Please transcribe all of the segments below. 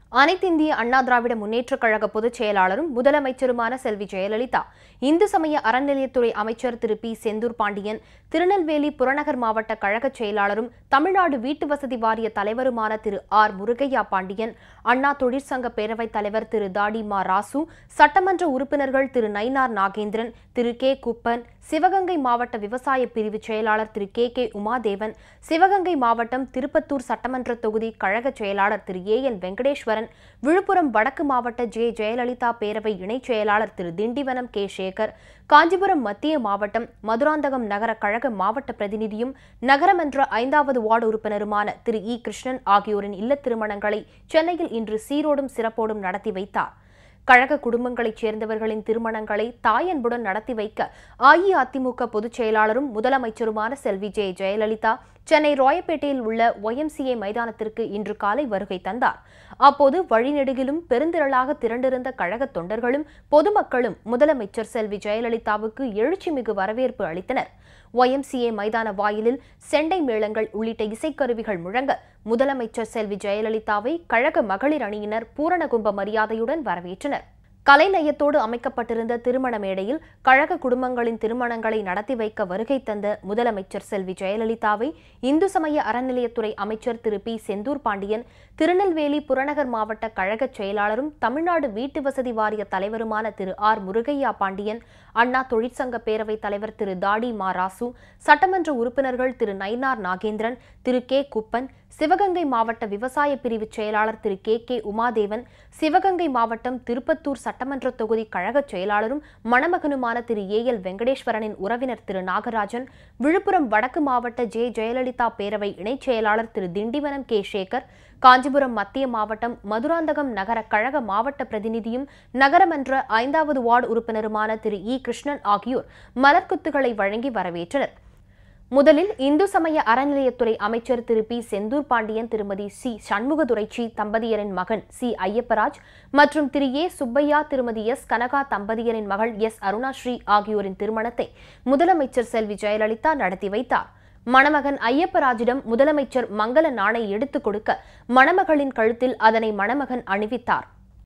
அனைத்திந்திய அண்ணா திராவிட முன்னேற்றக் கழக பொதுச் செயலாளரும் முதலமைச்சருமான செல்வி ஜெயலலிதா இந்து சமய அறநிலையத்துறை அமைச்சர் திரு பி செந்தூர் பாண்டியன் திருநெல்வேலி புறநகர் மாவட்ட கழகச் செயலாளரும் தமிழ்நாடு வீட்டு வசதி வாரிய தலைவருமான திரு ஆர் முருகையா பாண்டியன் அண்ணா தொழிற்சங்க பேரவைத் தலைவர் திரு தாடி மா ராசு சட்டமன்ற உறுப்பினர்கள் திரு நயினார் நாகேந்திரன் திரு கே குப்பன் சிவகங்கை மாவட்ட விவசாய பிரிவு செயலாளர் திரு கே கே உமாதேவன் சிவகங்கை மாவட்டம் திருப்பத்தூர் சட்டமன்ற தொகுதி கழக செயலாளர் திரு ஏ என் வெங்கடேஸ்வரன் விழுப்புரம் வடக்கு மாவட்ட ஜே ஜெயலலிதா பேரவை இணைச் செயலாளர் திரு திண்டிவனம் கே சேகர் காஞ்சிபுரம் மத்திய மாவட்டம் மதுராந்தகம் நகர கழக மாவட்ட பிரதிநிதியும் நகரமன்ற ஐந்தாவது வார்டு உறுப்பினருமான திரு இ கிருஷ்ணன் ஆகியோரின் இல்லத் திருமணங்களை சென்னையில் இன்று சீரோடும் சிறப்போடும் நடத்தி வைத்தார் கழக குடும்பங்களைச் சேர்ந்தவர்களின் திருமணங்களை தாயன்புடன் நடத்தி வைக்க அஇஅதிமுக பொதுச் செயலாளரும் முதலமைச்சருமான செல்வி ஜெ ஜெயலலிதா சென்னை ராயப்பேட்டையில் உள்ள ஒய்எம்சிஏ மைதானத்திற்கு இன்று காலை வருகை தந்தார் அப்போது வழிநெடுகிலும் பெருந்திரளாக திரண்டிருந்த கழக தொண்டர்களும் பொதுமக்களும் முதலமைச்சர் செல்வி ஜெயலலிதாவுக்கு எழுச்சிமிகு வரவேற்பு அளித்தனர் ஒய்எம்சிஏ மைதான வாயிலில் செண்டை மேளங்கள் உள்ளிட்ட இசைக்கருவிகள் முழங்க முதலமைச்சர் செல்வி ஜெயலலிதாவை கழக மகளிர் அணியினர் பூரணகும்ப மரியாதையுடன் வரவேற்றனர் கலைநயத்தோடு அமைக்கப்பட்டிருந்த திருமண மேடையில் கழக குடும்பங்களின் திருமணங்களை நடத்தி வைக்க வருகை தந்த முதலமைச்சர் செல்வி ஜெயலலிதாவை இந்து சமய அறநிலையத்துறை அமைச்சர் திரு பி செந்தூர் பாண்டியன் திருநெல்வேலி புறநகர் மாவட்ட கழகச் செயலாளரும் தமிழ்நாடு வீட்டு வசதி வாரிய தலைவருமான திரு ஆர் முருகையா பாண்டியன் அண்ணா தொழிற்சங்க பேரவைத் தலைவர் திரு தாடி மா ராசு சட்டமன்ற உறுப்பினர்கள் திரு நயினார் நாகேந்திரன் திரு கே குப்பன் சிவகங்கை மாவட்ட விவசாய பிரிவு செயலாளர் திரு கே கே உமாதேவன் சிவகங்கை மாவட்டம் திருப்பத்தூர் சட்டமன்ற தொகுதி கழகச் செயலாளரும் மணமகனுமான திரு ஏ எல் வெங்கடேஸ்வரனின் உறவினர் திரு நாகராஜன் விழுப்புரம் வடக்கு மாவட்ட ஜே ஜெயலலிதா பேரவை இணைச் செயலாளர் திரு திண்டிவனம் கே சேகர் காஞ்சிபுரம் மத்திய மாவட்டம் மதுராந்தகம் நகர கழக மாவட்ட பிரதிநிதியும் நகரமன்ற ஐந்தாவது வார்டு உறுப்பினருமான திரு இ கிருஷ்ணன் ஆகியோர் மலர்க்குத்துகளை வழங்கி வரவேற்றனர் முதலில் இந்து சமய அறநிலையத்துறை அமைச்சர் திரு பி செந்தூர் பாண்டியன் திருமதி சி சண்முகதுரைச்சி தம்பதியரின் மகன் சி ஐயப்பராஜ் மற்றும் திரு ஏ சுப்பையா திருமதி எஸ் கனகா தம்பதியரின் மகள் எஸ் அருணாஸ்ரீ ஆகியோரின் திருமணத்தை முதலமைச்சர் செல்வி ஜெயலலிதா நடத்தி வைத்தார் மணமகன் ஐயப்பராஜிடம் முதலமைச்சர் மங்கள நாணை எடுத்துக் கொடுக்க மணமகளின் கழுத்தில் அதனை மணமகன் அணிவித்தார்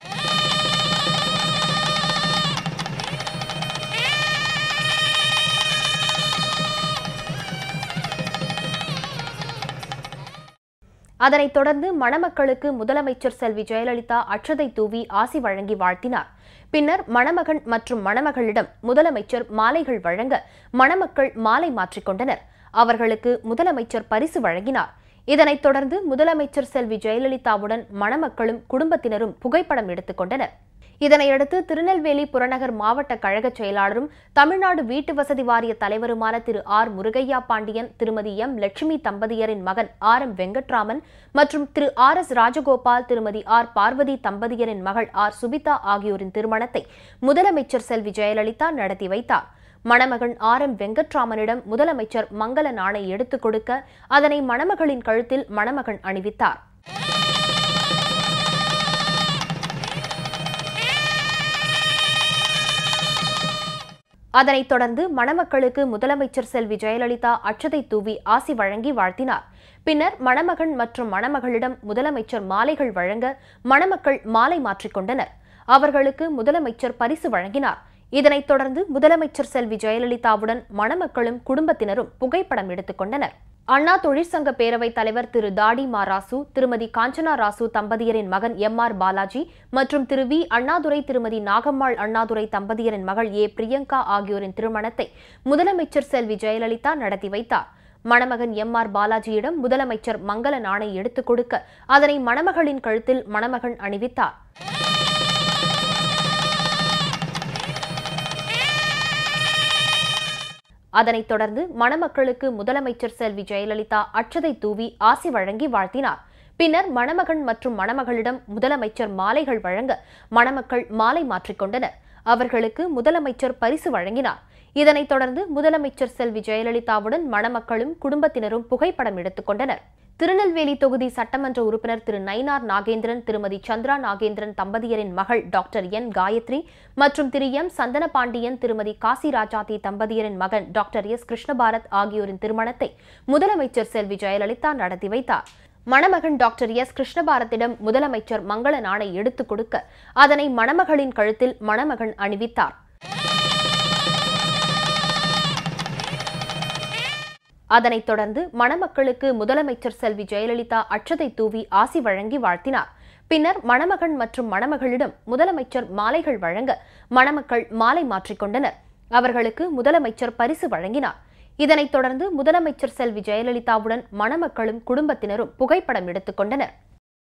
அதனைத் தொடர்ந்து மணமக்களுக்கு முதலமைச்சர் செல்வி ஜெயலலிதா அட்சதை தூவி ஆசி வழங்கி வாழ்த்தினார் பின்னர் மணமகன் மற்றும் மணமகளிடம் முதலமைச்சர் மாலைகள் வழங்க மணமக்கள் மாலை மாற்றிக்கொண்டனர் அவர்களுக்கு முதலமைச்சர் பரிசு வழங்கினார் இதனைத் தொடர்ந்து முதலமைச்சர் செல்வி ஜெயலலிதாவுடன் மணமக்களும் குடும்பத்தினரும் புகைப்படம் எடுத்துக் கொண்டனர் இதனையடுத்து திருநெல்வேலி புறநகர் மாவட்ட கழகச் செயலாளரும் தமிழ்நாடு வீட்டு வசதி வாரிய தலைவருமான திரு ஆர் முருகையா பாண்டியன் திருமதி எம் லட்சுமி தம்பதியரின் மகன் ஆர் எம் வெங்கட்ராமன் மற்றும் திரு ஆர் எஸ் ராஜகோபால் திருமதி ஆர் பார்வதி தம்பதியரின் மகள் ஆர் சுபிதா ஆகியோரின் திருமணத்தை முதலமைச்சர் செல்வி ஜெயலலிதா நடத்தி வைத்தார் மணமகன் ஆர் எம் வெங்கட்ராமனிடம் முதலமைச்சர் மங்கள நாணை எடுத்துக் கொடுக்க அதனை மணமகளின் கழுத்தில் மணமகன் அணிவித்தார் அதனைத் தொடர்ந்து மணமக்களுக்கு முதலமைச்சர் செல்வி ஜெயலலிதா அட்சதை தூவி ஆசி வழங்கி வாழ்த்தினார் பின்னர் மணமகன் மற்றும் மணமகளிடம் முதலமைச்சர் மாலைகள் வழங்க மணமக்கள் மாலை மாற்றிக்கொண்டனர் அவர்களுக்கு முதலமைச்சர் பரிசு வழங்கினார் இதனைத் தொடர்ந்து முதலமைச்சர் செல்வி ஜெயலலிதாவுடன் மணமக்களும் குடும்பத்தினரும் புகைப்படம் எடுத்துக் கொண்டனர் அண்ணா தொழிற்சங்க பேரவைத் தலைவர் திரு தாடி மா ராசு திருமதி காஞ்சனா ராசு தம்பதியரின் மகன் எம் ஆர் பாலாஜி மற்றும் திரு வி அண்ணாதுரை திருமதி நாகம்மாள் அண்ணாதுரை தம்பதியரின் மகள் ஏ பிரியங்கா ஆகியோரின் திருமணத்தை முதலமைச்சர் செல்வி ஜெயலலிதா நடத்தி வைத்தார் மணமகன் எம் ஆர் பாலாஜியிடம் முதலமைச்சர் மங்கள நாணை எடுத்துக் கொடுக்க அதனை மணமகளின் கழுத்தில் மணமகன் அணிவித்தார் அதனைத் தொடர்ந்து மணமக்களுக்கு முதலமைச்சர் செல்வி ஜெயலலிதா அட்சதை தூவி ஆசி வழங்கி வாழ்த்தினார் பின்னர் மணமகன் மற்றும் மணமகளிடம் முதலமைச்சர் மாலைகள் வழங்க மணமக்கள் மாலை மாற்றிக்கொண்டனர் அவர்களுக்கு முதலமைச்சர் பரிசு வழங்கினார் இதனைத் தொடர்ந்து முதலமைச்சர் செல்வி ஜெயலலிதாவுடன் மணமக்களும் குடும்பத்தினரும் புகைப்படம் எடுத்துக் கொண்டனர் திருநெல்வேலி தொகுதி சட்டமன்ற உறுப்பினர் திரு நயினார் நாகேந்திரன் திருமதி சந்திரா நாகேந்திரன் தம்பதியரின் மகள் டாக்டர் என் காயத்ரி மற்றும் திரு எம் சந்தனபாண்டியன் திருமதி காசி ராஜாத்தி தம்பதியரின் மகன் டாக்டர் எஸ் கிருஷ்ணபாரத் ஆகியோரின் திருமணத்தை முதலமைச்சர் செல்வி ஜெயலலிதா நடத்தி வைத்தார் மணமகன் டாக்டர் எஸ் கிருஷ்ணபாரத்திடம் முதலமைச்சர் மங்கள நாணை எடுத்துக் கொடுக்க அதனை மணமகளின் கழுத்தில் மணமகன் அணிவித்தார் அதனைத் தொடர்ந்து மணமக்களுக்கு முதலமைச்சர் செல்வி ஜெயலலிதா அட்சதை தூவி ஆசி வழங்கி வாழ்த்தினார் பின்னர் மணமகன் மற்றும் மணமகளிடம் முதலமைச்சர் மாலைகள் வழங்க மணமக்கள் மாலை மாற்றிக்கொண்டனர் அவர்களுக்கு முதலமைச்சர் பரிசு வழங்கினார் இதனைத் தொடர்ந்து முதலமைச்சர் செல்வி ஜெயலலிதாவுடன் மணமக்களும் குடும்பத்தினரும் புகைப்படம் எடுத்துக் கொண்டனர்